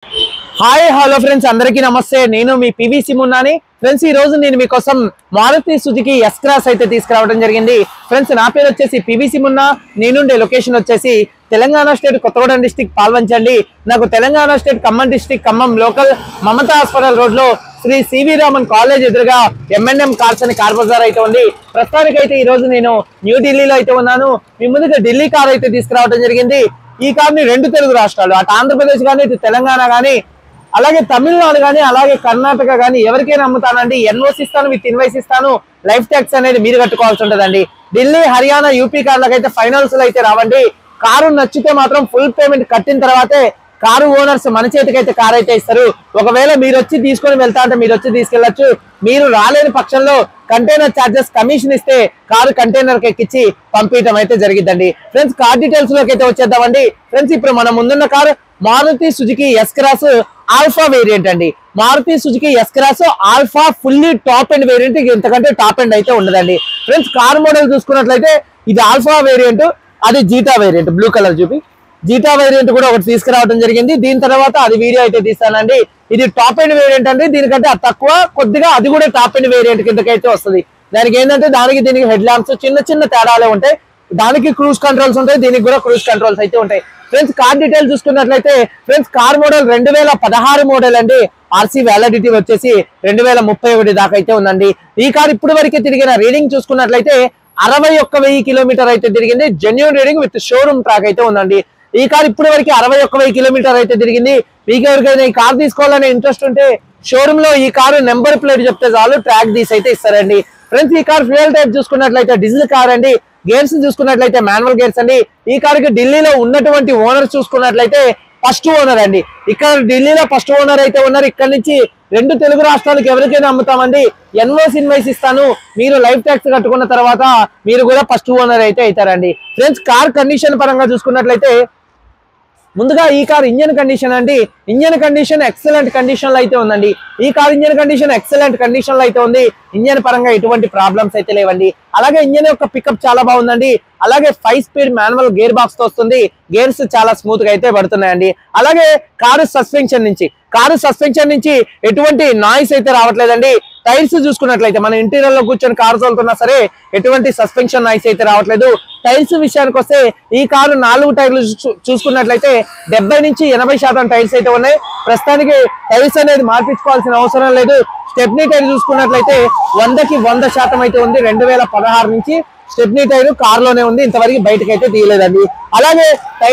hi hello friends అందరికీ నమస్తే నేను మీ పివిసి మున్నాని ఫ్రెండ్స్ ఈ రోజు నేను మీకోసం మారుతి సుజుకి ఎస్ క్రాస్ అయితే తీసుకురావడం జరిగింది ఫ్రెండ్స్ నా పేరు వచ్చేసి పివిసి మున్నా నేనుండే లొకేషన్ వచ్చేసి తెలంగాణ స్టేట్ కొత్తగూడెం డిస్టిక్ పాల్వంచండి నాకు Telangana state Khammam district Khammam local Mamata hospital road లో శ్రీ సివి రామన్ కాలేజ్ ఎదురుగా ఎంఎన్ఎం కార్స్ అని కార్ బజార్ అయితే ఉంది ప్రస్తుతానికి అయితే ఈ రోజు నేను న్యూఢిల్లీలో అయితే ఉన్నాను మీ ముందుగా ఢిల్లీ కార్ అయితే తీసుకురావడం జరిగింది ఈ కార్ ని రెండు తెలుగు రాష్ట్రాలు అటు ఆంధ్రప్రదేశ్ కానీ ఇటు తెలంగాణ కానీ అలాగే తమిళనాడు కానీ అలాగే కర్ణాటక కానీ ఎవరికైనా అమ్ముతానండి ఎన్ఓసి ఇస్తాను విత్ ఇన్వైస్ ఇస్తాను లైఫ్ ట్యాక్స్ అనేది మీరు కట్టుకోవాల్సి ఉంటుందండి ఢిల్లీ హర్యానా యూపీ కార్లకు అయితే ఫైనల్స్ అయితే రావండి కారు నచ్చితే మాత్రం ఫుల్ పేమెంట్ కట్టిన తర్వాతే కారు ఓనర్స్ మన చేతికి అయితే కార్ అయితే ఇస్తారు ఒకవేళ మీరు వచ్చి తీసుకొని వెళ్తా అంటే మీరు వచ్చి తీసుకెళ్లొచ్చు మీరు రాలేని పక్షంలో కంటైనర్ చార్జెస్ కమిషన్ ఇస్తే కారు కంటైనర్ కి ఎక్కించి పంపించడం అయితే జరిగిద్దండి ఫ్రెండ్స్ కార్ డీటెయిల్స్ లోకి అయితే వచ్చేద్దామండి ఫ్రెండ్స్ ఇప్పుడు మన ముందున్న కారు Maruti Suzuki S cross alpha variant అండి Maruti Suzuki S cross alpha fully top end variant ఇంతకంటే టాప్ అండ్ అయితే ఉండదండి ఫ్రెండ్స్ కార్ మోడల్ చూసుకున్నట్లయితే ఇది ఆల్ఫా వేరియంట్ అది జీటా వేరియంట్ బ్లూ కలర్ చూపి జీటా వేరియంట్ కూడా ఒకటి తీసుకురావడం జరిగింది దీని తర్వాత అది వీడియో అయితే తీస్తానండి ఇది టాప్ ఎండ్ వేరియంట్ అండి దీనికంటే అది తక్కువ కొద్దిగా అది కూడా టాప్ ఎండ్ వేరియంట్ కిందకైతే వస్తుంది దానికి ఏంటంటే దానికి దీనికి హెడ్ ల్యాంప్స్ చిన్న చిన్న తేడాలే ఉంటాయి దానికి క్రూజ్ కంట్రోల్స్ ఉంటాయి దీనికి కూడా క్రూజ్ కంట్రోల్స్ అయితే ఉంటాయి ఫ్రెండ్స్ కార్ డీటెయిల్ చూసుకున్నట్లయితే ఫ్రెండ్స్ కార్ మోడల్ రెండు వేల పదహారు మోడల్ అండి ఆర్సీ వ్యాలిడిటీ వచ్చేసి రెండు వేల ముప్పై ఒకటి దాకా అయితే ఉందండి ఈ కార్ ఇప్పుడు వరకే తిరిగిన రీడింగ్ చూసుకున్నట్లయితే అరవై ఒక్క వెయ్యి కిలోమీటర్ అయితే తిరిగింది genuine reading with showroom track అయితే ఉందండి ఈ కార్ ఇప్పుడు వరకు అరవై ఒక్క వెయ్యి కిలోమీటర్ అయితే తిరిగింది మీకు ఎవరికైనా ఈ కార్ తీసుకోవాలనే ఇంట్రెస్ట్ ఉంటే షోరూమ్ లో ఈ కారు నెంబర్ ప్లేట్ చెప్తే చాలు ట్రాక్ తీసి అయితే ఇస్తారండి ఫ్రెండ్స్ ఈ కార్ ఫ్యూయల్ టైప్ చూసుకున్నట్లయితే డీజిల్ కార్ అండి గేర్స్ చూసుకున్నట్లయితే మాన్యువల్ గేర్స్ అండి ఈ కారుకి ఢిల్లీలో ఉన్నటువంటి ఓనర్ చూసుకున్నట్లయితే ఫస్ట్ ఓనర్ అండి ఇక్కడ ఢిల్లీలో ఫస్ట్ ఓనర్ అయితే ఉన్నారు ఇక్కడ నుంచి రెండు తెలుగు రాష్ట్రాలకు ఎవరికైనా అమ్ముతామండి ఎన్ఓస్ ఇన్వైస్ ఇస్తాను మీరు లైఫ్ ట్యాక్స్ కట్టుకున్న తర్వాత మీరు కూడా ఫస్ట్ ఓనర్ అయితే అవుతారండి ఫ్రెండ్స్ కార్ కండిషన్ పరంగా చూసుకున్నట్లయితే ముందుగా ఈ కార్ ఇంజన్ కండిషన్ అండి ఇంజన్ కండిషన్ ఎక్సలెంట్ కండిషన్ లో అయితే ఉందండి ఈ car engine condition excellent condition లో అయితే ఉంది ఇంజన్ పరంగా ఎటువంటి ప్రాబ్లమ్స్ అయితే లేవండి అలాగే ఇంజన్ యొక్క పికప్ చాలా బాగుందండి అలాగే five speed manual gear box తో వస్తుంది గేర్స్ చాలా స్మూత్ గా అయితే పడుతున్నాయండి అలాగే కారు సస్పెన్షన్ నుంచి కారు సస్పెన్షన్ నుంచి ఎటువంటి నాయిస్ అయితే రావట్లేదండి టైర్స్ చూసుకున్నట్లయితే మన ఇంటీరియర్ లో కూర్చొని కారు తోలుతున్నా సరే ఎటువంటి సస్పెన్షన్ నాయిస్ అయితే రావట్లేదు టైర్స్ విషయానికి వస్తే ఈ కారు నాలుగు టైర్లు చూ- చూసుకున్నట్లయితే డెబ్బై నుంచి ఎనభై శాతం టైర్స్ అయితే ఉన్నాయి ప్రస్తుతానికి టైర్స్ అనేది మార్పించుకోవాల్సిన అవసరం లేదు స్టెప్నీ టైర్ చూసుకున్నట్లయితే వందకి వంద శాతం అయితే ఉంది రెండు వేల పదహారు నుంచి స్టెప్నీ టైర్ కార్ లోనే ఉంది ఇంతవరకు బయటకు అయితే తీయలేదండి అలాగే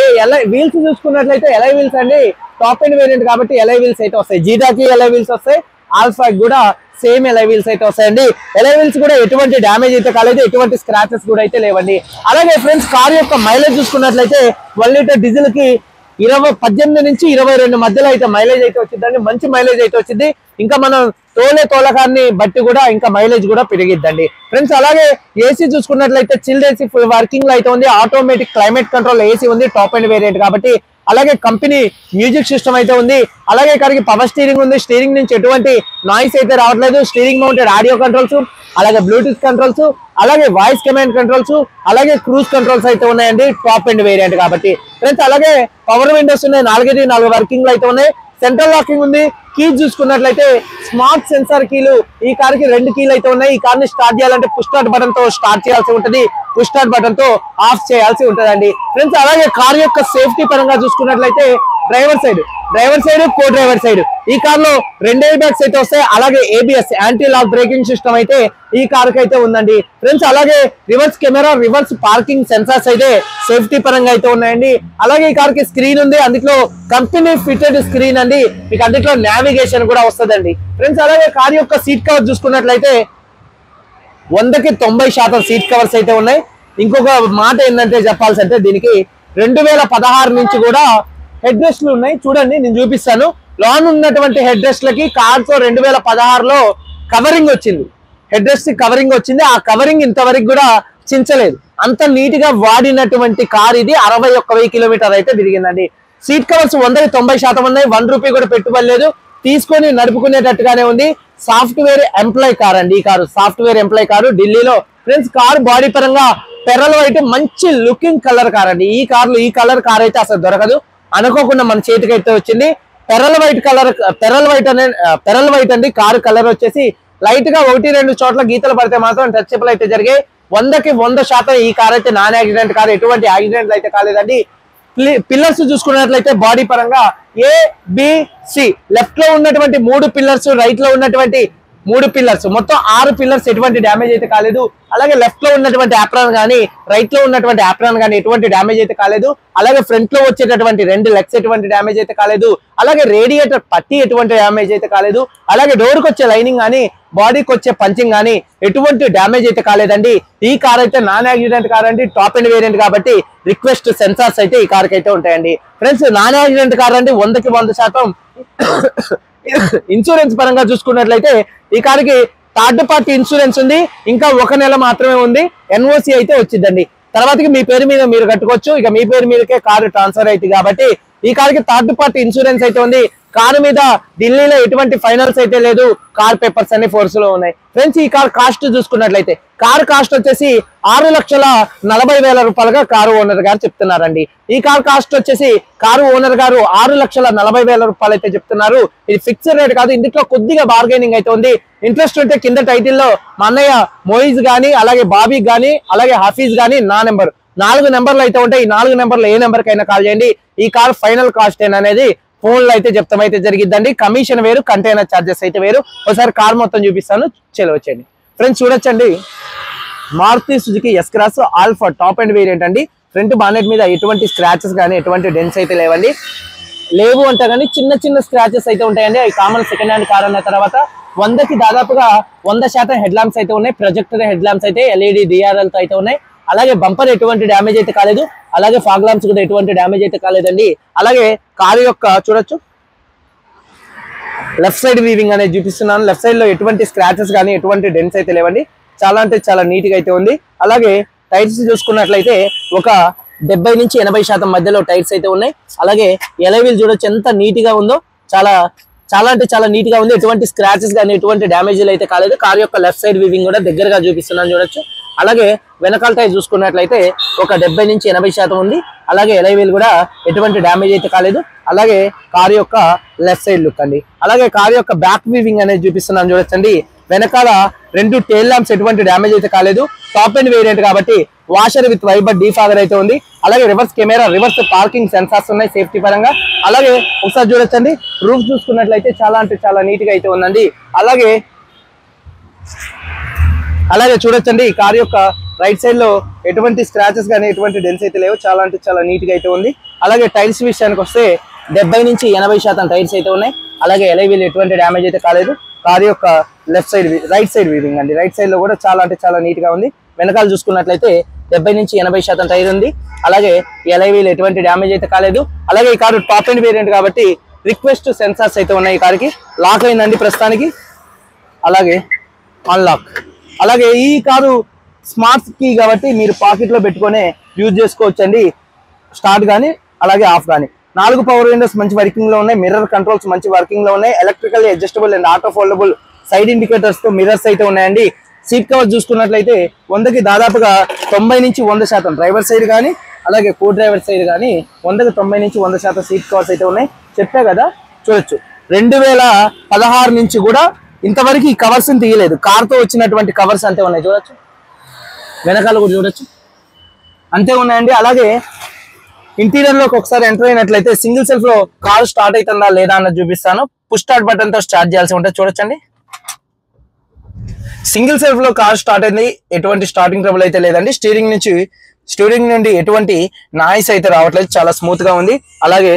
వీల్స్ చూసుకున్నట్లయితే ఎలై వీల్స్ అండి టాప్ ఎండ్ వేరియంట్ కాబట్టి ఎలై వీల్స్ అయితే వస్తాయి జీటాకి ఎలై వీల్స్ వస్తాయి ఆల్ఫా కూడా సేమ్ ఎలై వీల్స్ అయితే వస్తాయండి ఎలై వీల్స్ కూడా ఎటువంటి డ్యామేజ్ అయితే కాలేదు ఎటువంటి స్క్రాచెస్ కూడా అయితే లేవండి అలాగే ఫ్రెండ్స్ కార్ యొక్క మైలేజ్ చూసుకున్నట్లయితే వన్ లీటర్ డీజిల్ కి ఇరవై పద్దెనిమిది నుంచి ఇరవై రెండు మధ్యలో అయితే మైలేజ్ అయితే వచ్చిందండి మంచి మైలేజ్ అయితే వచ్చింది ఇంకా మనం తోలే తోలకాన్ని బట్టి కూడా ఇంకా మైలేజ్ కూడా పెరిగిద్దండి ఫ్రెండ్స్ అలాగే ఏసీ చూసుకున్నట్లయితే చిల్డ్ ఏసీ ఫుల్ వర్కింగ్ లో అయితే ఉంది ఆటోమేటిక్ క్లైమేట్ కంట్రోల్ ఏసీ ఉంది టాప్ అండ్ వేరియంట్ కాబట్టి అలాగే కంపెనీ మ్యూజిక్ సిస్టమ్ అయితే ఉంది అలాగే ఇక్కడికి పవర్ స్టీరింగ్ ఉంది స్టీరింగ్ నుంచి ఎటువంటి నాయిస్ అయితే రావట్లేదు స్టీరింగ్ మౌంటెడ్ ఆడియో కంట్రోల్స్ అలాగే బ్లూటూత్ కంట్రోల్స్ అలాగే వాయిస్ కమాండ్ కంట్రోల్స్ అలాగే క్రూజ్ కంట్రోల్స్ అయితే ఉన్నాయండి టాప్ అండ్ వేరియంట్ కాబట్టి ఫ్రెండ్స్ అలాగే పవర్ విండోస్ ఉన్నాయి నాలుగైదు నాలుగు వర్కింగ్ లో అయితే ఉన్నాయి సెంట్రల్ లాకింగ్ ఉంది కీ చూసుకున్నట్లయితే స్మార్ట్ సెన్సార్ కీలు ఈ కార్ కి రెండు కీలు అయితే ఉన్నాయి ఈ కార్ ని స్టార్ట్ చేయాలంటే పుష్ స్టార్ట్ బటన్ తో స్టార్ట్ చేయాల్సి ఉంటుంది పుష్ స్టార్ట్ బటన్ తో ఆఫ్ చేయాల్సి ఉంటుందండి ఫ్రెండ్స్ అలాగే కార్ యొక్క సేఫ్టీ పరంగా చూసుకున్నట్లయితే driver side driver side co driver side ఈ కార్ లో రెండు ఎయిర్ బ్యాగ్స్ అయితే వస్తాయి అలాగే ABS anti lock braking system అయితే ఈ కార్ కి అయితే ఉందండి ఫ్రెండ్స్ అలాగే reverse camera reverse parking sensors అయితే సేఫ్టీ పరంగా అయితే ఉన్నాయండి అలాగే ఈ కార్ కి స్క్రీన్ ఉంది అందులో కంపెనీ ఫిటెడ్ స్క్రీన్ అండి మీకు అందులో నావిగేషన్ కూడా వస్తుందండి ఫ్రెండ్స్ అలాగే కార్ యొక్క సీట్ కవర్ చూసుకున్నట్లయితే వందకి తొంభై శాతం సీట్ కవర్స్ అయితే ఉన్నాయి ఇంకొక మాట ఏంటంటే చెప్పాల్సి అంటే దీనికి రెండు వేల పదహారు నుంచి కూడా హెడ్ రెస్ట్లు ఉన్నాయి చూడండి నేను చూపిస్తాను లోన్ ఉన్నటువంటి హెడ్ రెస్ట్లకి కార్తో రెండు వేల పదహారులో కవరింగ్ వచ్చింది హెడ్ రెస్ట్ కవరింగ్ వచ్చింది ఆ కవరింగ్ ఇంతవరకు కూడా చించలేదు అంత నీట్ గా వాడినటువంటి కార్ ఇది అరవై ఒక్క వెయ్యి కిలోమీటర్ అయితే తిరిగిందండి సీట్ కవర్స్ వందకి తొంభై శాతం ఉన్నాయి వన్ రూపీ కూడా పెట్టుబడి లేదు తీసుకొని నడుపుకునేటట్టుగానే ఉంది సాఫ్ట్వేర్ ఎంప్లాయ్ కార్ అండి ఈ కారు సాఫ్ట్వేర్ ఎంప్లాయ్ కారు ఢిల్లీలో ఫ్రెండ్స్ కార్ బాడీ పరంగా పెరల్ వైట్ మంచి లుకింగ్ కలర్ కార్ అండి ఈ కార్లు ఈ కలర్ కార్ అయితే అసలు దొరకదు అనుకోకుండా మన చేతికి అయితే వచ్చింది pearl white colour pearl white అనే పెరల్ వైట్ అండి కారు కలర్ వచ్చేసి లైట్ గా ఒకటి రెండు చోట్ల గీతలు పడితే మాత్రం టచ్అప్లు అయితే జరిగాయి వందకి వంద శాతం ఈ కార్ అయితే నాన్ యాక్సిడెంట్ కాదు ఎటువంటి యాక్సిడెంట్లు అయితే కాలేదండి పిల్లర్స్ చూసుకున్నట్లయితే బాడీ పరంగా ఏ బి సి లెఫ్ట్ లో ఉన్నటువంటి మూడు పిల్లర్స్ రైట్ లో ఉన్నటువంటి మూడు పిల్లర్స్ మొత్తం ఆరు పిల్లర్స్ ఎటువంటి డ్యామేజ్ అయితే కాలేదు అలాగే లెఫ్ట్ లో ఉన్నటువంటి యాప్రాన్ కానీ రైట్ లో ఉన్నటువంటి యాప్రాన్ కానీ ఎటువంటి డ్యామేజ్ అయితే కాలేదు అలాగే ఫ్రంట్ లో వచ్చేటటువంటి రెండు లెగ్స్ ఎటువంటి డ్యామేజ్ అయితే కాలేదు అలాగే రేడియేటర్ పట్టి ఎటువంటి డ్యామేజ్ అయితే కాలేదు అలాగే డోర్ కి వచ్చే లైనింగ్ కానీ బాడీకి వచ్చే పంచింగ్ కానీ ఎటువంటి డ్యామేజ్ అయితే కాలేదండి ఈ కార్ అయితే నాన్ యాక్సిడెంట్ కార్ అండి టాప్ అండ్ వేరియంట్ కాబట్టి రిక్వెస్ట్ సెన్సార్స్ అయితే ఈ కార్ కి అయితే ఉంటాయండి ఫ్రెండ్స్ నాన్ యాక్సిడెంట్ కార్ అండి వందకి వంద శాతం ఇన్సూరెన్స్ పరంగా చూసుకున్నట్లయితే ఈ కారుకి థర్డ్ పార్టీ ఇన్సూరెన్స్ ఉంది ఇంకా ఒక నెల మాత్రమే ఉంది ఎన్ఓసి అయితే వచ్చిందండి తర్వాతకి మీ పేరు మీద మీరు కట్టుకోవచ్చు ఇక మీ పేరు మీదకే కారు ట్రాన్స్ఫర్ అవుతుంది కాబట్టి ఈ కారుకి థర్డ్ పార్టీ ఇన్సూరెన్స్ అయితే ఉంది కారు మీద ఢిల్లీలో ఎటువంటి ఫైనల్స్ అయితే లేదు కార్ పేపర్స్ అన్ని ఫోర్స్ లో ఉన్నాయి ఫ్రెండ్స్ ఈ కార్ కాస్ట్ చూసుకున్నట్లయితే కార్ కాస్ట్ వచ్చేసి ఆరు లక్షల నలభై వేల రూపాయలుగా కారు ఓనర్ గారు చెప్తున్నారండి ఈ కార్ కాస్ట్ వచ్చేసి కారు ఓనర్ గారు ఆరు లక్షల నలభై వేల రూపాయలు అయితే చెప్తున్నారు ఇది ఫిక్స్డ్ రేట్ కాదు ఇందులో కొద్దిగా బార్గెనింగ్ అయితే ఉంది ఇంట్రెస్ట్ ఉంటే కింద టైటిల్లో మా అన్నయ్య మోయిజ్ గానీ అలాగే బాబీ గానీ అలాగే హఫీజ్ గానీ నా నెంబర్ నాలుగు నెంబర్లు అయితే ఉంటాయి ఈ నాలుగు నెంబర్లు ఏ నెంబర్ కైనా కాల్ చేయండి ఈ కార్ ఫైనల్ కాస్ట్ అనేది ఫోన్ లో అయితే చెప్తాం అయితే జరిగిద్దండి కమిషన్ వేరు కంటైనర్ చార్జెస్ అయితే వేరు ఒకసారి కార్ మొత్తం చూపిస్తాను చెలవచ్చండి ఫ్రెండ్స్ చూడొచ్చండి Maruti Suzuki S cross Alpha top end variant అండి ఫ్రంట్ బానెట్ మీద ఎటువంటి స్క్రాచెస్ కానీ ఎటువంటి డెన్స్ అయితే లేవండి లేవు అంటే కానీ చిన్న చిన్న స్క్రాచెస్ అయితే ఉంటాయండి అవి కామన్ సెకండ్ హ్యాండ్ కార్ అన్న తర్వాత వందకి దాదాపుగా వంద శాతం హెడ్ ల్యాంప్స్ అయితే ఉన్నాయి ప్రొజెక్టర్ హెడ్ ల్యాంప్స్ అయితే ఎల్ఈడి డిఆర్ఎల్ తో అయితే ఉన్నాయి అలాగే బంపర్ ఎటువంటి డ్యామేజ్ అయితే కాలేదు అలాగే ఫాగ్ ల్యాంప్స్ కూడా ఎటువంటి డ్యామేజ్ అయితే కాలేదండి అలాగే కారు యొక్క చూడొచ్చు లెఫ్ట్ సైడ్ వీవింగ్ అనేది చూపిస్తున్నాను లెఫ్ట్ సైడ్ లో ఎటువంటి స్క్రాచెస్ కానీ ఎటువంటి డెన్స్ అయితే లేవండి చాలా అంటే చాలా నీట్ గా అయితే ఉంది అలాగే టైర్స్ చూసుకున్నట్లయితే ఒక డెబ్బై నుంచి ఎనభై శాతం మధ్యలో టైర్స్ అయితే ఉన్నాయి అలాగే ఎలవీల్ చూడొచ్చు ఎంత నీట్ గా ఉందో చాలా చాలా అంటే చాలా నీట్ గా ఉంది ఎటువంటి స్క్రాచెస్ కానీ ఎటువంటి డ్యామేజ్లు అయితే కాలేదు కార్ యొక్క లెఫ్ట్ సైడ్ వీవింగ్ కూడా దగ్గరగా చూపిస్తున్నాను చూడొచ్చు అలాగే వెనకాల టైర్ చూసుకున్నట్లయితే ఒక డెబ్బై నుంచి ఎనభై శాతం ఉంది అలాగే ఎలైవీల్ కూడా ఎటువంటి డ్యామేజ్ అయితే కాలేదు అలాగే కార్ యొక్క లెఫ్ట్ సైడ్ లుక్ అండి అలాగే కార్ యొక్క బ్యాక్ వీవింగ్ అనేది చూపిస్తున్నాను చూడొచ్చండి వెనకాల రెండు టైల్ ల్యాంప్స్ ఎటువంటి డ్యామేజ్ అయితే కాలేదు టాప్ అండ్ వేరియంట్ కాబట్టి వాషర్ విత్ వైబర్ డీఫాగర్ అయితే ఉంది అలాగే reverse camera reverse parking sensors ఉన్నాయి సేఫ్టీ పరంగా అలాగే ఒకసారి చూడొచ్చండి రూఫ్ చూసుకున్నట్లయితే చాలా అంటే చాలా నీట్ గా అయితే ఉందండి అలాగే అలాగే చూడొచ్చండి ఈ కార్ యొక్క రైట్ సైడ్ లో ఎటువంటి స్క్రాచెస్ కానీ ఎటువంటి డెన్స్ అయితే లేవు చాలా అంటే చాలా నీట్ గా అయితే ఉంది అలాగే టైల్స్ విషయానికి వస్తే డెబ్బై నుంచి ఎనభై శాతం టైల్స్ అయితే ఉన్నాయి అలాగే ఎలైవీల్ ఎటువంటి డ్యామేజ్ అయితే కాలేదు కార్ యొక్క లెఫ్ట్ సైడ్ రైట్ సైడ్ వీవింగ్ అండి రైట్ సైడ్ లో కూడా చాలా అంటే చాలా నీట్ గా ఉంది వెనకాల చూసుకున్నట్లయితే డెబ్బై నుంచి ఎనభై శాతం టైర్ ఉంది అలాగే ఎలైవీల్ ఎటువంటి డ్యామేజ్ అయితే కాలేదు అలాగే ఈ కారు టాప్ అండ్ వేరియంట్ కాబట్టి రిక్వెస్ట్ సెన్సార్స్ అయితే ఉన్నాయి ఈ కార్కి లాక్ అయిందండి ప్రస్తుతానికి అలాగే అన్లాక్ అలాగే ఈ కారు స్మార్ట్ కీ కాబట్టి మీరు పాకెట్ లో పెట్టుకొని యూజ్ చేసుకోవచ్చు అండి స్టార్ట్ కానీ అలాగే ఆఫ్ కానీ నాలుగు పవర్ విండోస్ మంచి వర్కింగ్ లో ఉన్నాయి మిర్రర్ కంట్రోల్స్ మంచి వర్కింగ్ లో ఉన్నాయి electrical adjustable and auto foldable side indicators తో మిర్రర్స్ అయితే ఉన్నాయండి సీట్ కవర్ చూసుకున్నట్లయితే వందకి దాదాపుగా తొంభై నుంచి వంద శాతం డ్రైవర్ సైడ్ కానీ అలాగే కో డ్రైవర్ సైడ్ కానీ వందకి తొంభై నుంచి వంద శాతం సీట్ కవర్స్ అయితే ఉన్నాయి చెప్పా కదా చూడొచ్చు రెండు వేల పదహారు నుంచి కూడా ఇంతవరకు ఈ కవర్స్ తీయలేదు కార్ తో వచ్చినటువంటి కవర్స్ అంతే ఉన్నాయి చూడొచ్చు వెనకాల కూడా చూడొచ్చు అంతే ఉన్నాయండి అలాగే ఇంటీరియర్ లోకి ఒకసారి ఎంటర్ అయినట్లయితే సింగిల్ సెల్ఫ్ లో కార్ స్టార్ట్ అవుతుందా లేదా అన్నది చూపిస్తాను పుష్ స్టార్ట్ బటన్ తో స్టార్ట్ చేయాల్సి ఉంటుంది చూడొచ్చండి సింగిల్ సెల్ఫ్ లో కార్ స్టార్ట్ అయింది ఎటువంటి స్టార్టింగ్ ట్రబుల్ అయితే లేదండి స్టీరింగ్ నుంచి స్టీరింగ్ నుండి ఎటువంటి నాయిస్ అయితే రావట్లేదు చాలా స్మూత్ గా ఉంది అలాగే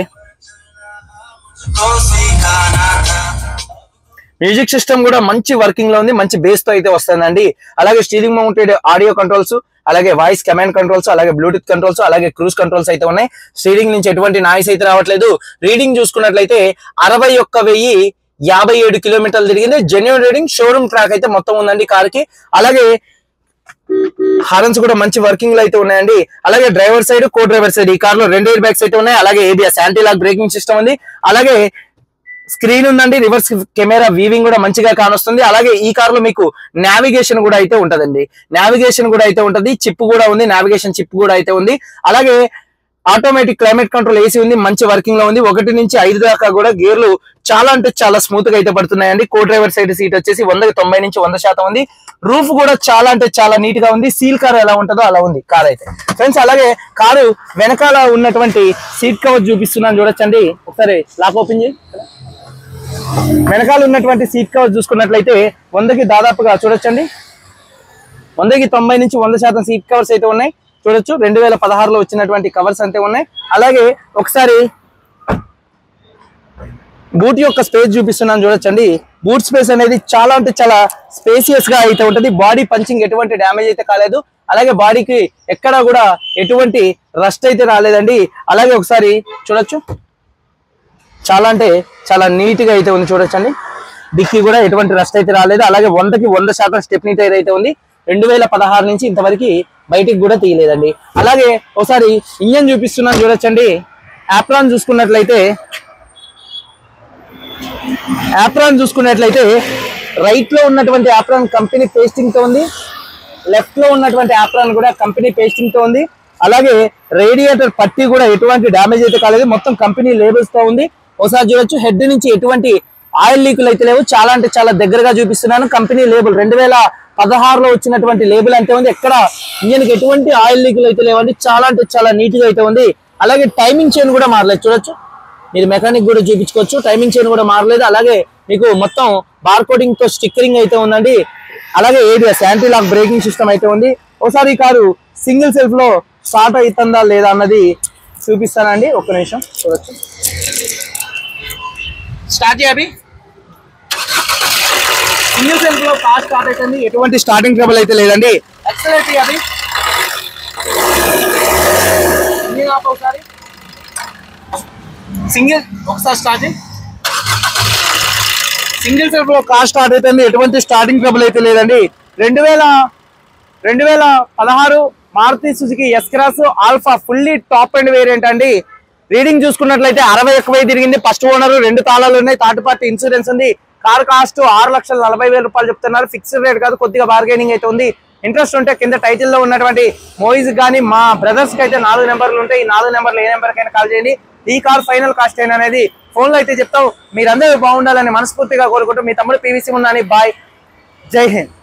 మ్యూజిక్ సిస్టమ్ కూడా మంచి వర్కింగ్ లో ఉంది మంచి బేస్ తో అయితే వస్తుందండి అలాగే స్టీరింగ్ మౌంటెడ్ ఆడియో కంట్రోల్స్ అలాగే వాయిస్ కమాండ్ కంట్రోల్స్ అలాగే బ్లూటూత్ కంట్రోల్స్ అలాగే క్రూజ్ కంట్రోల్స్ అయితే ఉన్నాయి స్టీరింగ్ నుంచి ఎటువంటి నాయిస్ అయితే రావట్లేదు రీడింగ్ చూసుకున్నట్లయితే అరవై ఒక్క వెయ్యి యాభై ఏడు కిలోమీటర్లు తిరిగింది జెన్యున్ రీడింగ్ షోరూమ్ ట్రాక్ అయితే మొత్తం ఉందండి కార్ కి అలాగే హారన్స్ కూడా మంచి వర్కింగ్ లో అయితే ఉన్నాయండి అలాగే driver side co driver side ఈ కార్ లో రెండు ఎయిర్ బ్యాగ్స్ అయితే ఉన్నాయి అలాగే ABS anti lock braking system ఉంది అలాగే స్క్రీన్ ఉందండి రివర్స్ కెమెరా వీవింగ్ కూడా మంచిగా కానొస్తుంది అలాగే ఈ కార్ లో మీకు నావిగేషన్ కూడా అయితే ఉంటదండి నావిగేషన్ కూడా అయితే ఉంటది చిప్ కూడా ఉంది నావిగేషన్ చిప్ కూడా అయితే ఉంది అలాగే ఆటోమేటిక్ క్లైమేట్ కంట్రోల్ ఏసీ ఉంది మంచి వర్కింగ్ లో ఉంది ఒకటి నుంచి ఐదు దాకా కూడా గేర్లు చాలా అంటే చాలా స్మూత్ గా అయితే పడుతున్నాయండి కో డ్రైవర్ సైడ్ సీట్ వచ్చేసి వందకి తొంభై నుంచి వంద శాతం ఉంది రూఫ్ కూడా చాలా అంటే చాలా నీట్ గా ఉంది సీల్ కార్ ఎలా ఉంటుందో అలా ఉంది కార్ అయితే ఫ్రెండ్స్ అలాగే కారు వెనకాల ఉన్నటువంటి సీట్ కవర్ చూపిస్తున్నాను చూడొచ్చండి ఒకసారి లాక్ ఓపెన్ చేయి వెనకాల ఉన్నటువంటి సీట్ కవర్ చూసుకున్నట్లయితే వందకి దాదాపుగా చూడొచ్చండి వందకి తొంభై నుంచి వంద శాతం సీట్ కవర్స్ అయితే ఉన్నాయి చూడొచ్చు రెండు వేల పదహారులో వచ్చినటువంటి కవర్స్ అంతే ఉన్నాయి అలాగే ఒకసారి బూట్ యొక్క స్పేస్ చూపిస్తున్నాను చూడొచ్చండి బూట్ స్పేస్ అనేది చాలా అంటే చాలా స్పేసియస్ గా అయితే ఉంటుంది బాడీ పంచింగ్ ఎటువంటి డ్యామేజ్ అయితే కాలేదు అలాగే బాడీకి ఎక్కడా కూడా ఎటువంటి రస్ట్ అయితే రాలేదండి అలాగే ఒకసారి చూడొచ్చు చాలా అంటే చాలా నీట్ గా అయితే ఉంది చూడొచ్చండి డిక్కీ కూడా ఎటువంటి రస్ట్ అయితే రాలేదు అలాగే వందకి వంద శాతం స్టెప్నీ టైర్ అయితే ఉంది రెండు వేల పదహారు నుంచి ఇంతవరకు బయటికి కూడా తీయలేదండి అలాగే ఒకసారి ఇంజన్ చూపిస్తున్నాను చూడొచ్చండి యాప్రాన్ చూసుకున్నట్లయితే యాప్రాన్ చూసుకున్నట్లయితే రైట్ లో ఉన్నటువంటి యాప్రాన్ కంపెనీ పేస్టింగ్ తో ఉంది లెఫ్ట్ లో ఉన్నటువంటి యాప్రాన్ కూడా కంపెనీ పేస్టింగ్ తో ఉంది అలాగే రేడియేటర్ పట్టి కూడా ఎటువంటి డ్యామేజ్ అయితే కాలేదు మొత్తం కంపెనీ లేబుల్స్ తో ఉంది ఒకసారి చూడొచ్చు హెడ్ నుంచి ఎటువంటి ఆయిల్ లీకులు అయితే లేవు చాలా అంటే చాలా దగ్గరగా చూపిస్తున్నాను కంపెనీ లేబుల్ రెండు వేల పదహారులో వచ్చినటువంటి లేబుల్ అంతే ఉంది ఎక్కడ ఇంజన్ కి ఎటువంటి ఆయిల్ లీకులు అయితే లేవండి చాలా అంటే చాలా నీట్ గా అయితే ఉంది అలాగే టైమింగ్ చైన్ కూడా మారలేదు చూడొచ్చు మీరు మెకానిక్ కూడా చూపించుకోవచ్చు టైమింగ్ చైన్ కూడా మారలేదు అలాగే మీకు మొత్తం బార్ కోడింగ్ తో స్టిక్కరింగ్ అయితే ఉందండి అలాగే ABS anti lock braking system అయితే ఉంది ఒకసారి ఈ కారు సింగిల్ సెల్ఫ్ లో స్టార్ట్ అవుతుందా లేదా అన్నది చూపిస్తానండి ఒక్క నిమిషం చూడొచ్చు స్టార్ట్ చేయాలి సింగిల్ సెల్ఫ్ లో కార్ స్టార్ట్ అవుతుంది ఎటువంటి స్టార్టింగ్ ట్రబుల్ అయితే లేదండి ఎక్సలెంట్ చేయాలి ఇంజిన్ ఆఫ్ ఒకసారి సింగిల్ ఒకసారి స్టార్ట్ చేయి సింగిల్ సెల్ఫ్ లో కార్ స్టార్ట్ అవుతుంది ఎటువంటి స్టార్టింగ్ ట్రబుల్ అయితే లేదండి రెండు వేల రెండు వేల పదహారు Maruti Suzuki S cross alpha fully top end variant అండి రీడింగ్ చూసుకున్నట్లయితే అరవై ఒక్క వెయ్యి తిరిగింది ఫస్ట్ ఓనర్ రెండు తాళాలు ఉన్నాయి థర్డ్ పార్టీ ఇన్సూరెన్స్ ఉంది కార్ కాస్ట్ ఆరు లక్షల నలభై వేల రూపాయలు చెప్తున్నారు ఫిక్స్డ్ రేట్ కాదు కొద్దిగా బార్గెనింగ్ అయితే ఉంది ఇంట్రెస్ట్ ఉంటే కింద టైటిల్ లో ఉన్నటువంటి మూవీస్ కానీ మా బ్రదర్స్ కి అయితే నాలుగు నెంబర్లు ఉంటాయి ఈ నాలుగు నెంబర్లు ఏ నెంబర్ కైనా కాల్ చేయండి ఈ కార్ ఫైనల్ కాస్ట్ అయిన అనేది ఫోన్ లో అయితే చెప్తావు మీరందరూ బాగుండాలని మనస్ఫూర్తిగా కోరుకుంటూ మీ తమ్ముడు పీవీసీ ఉందని బాయ్ జై హింద్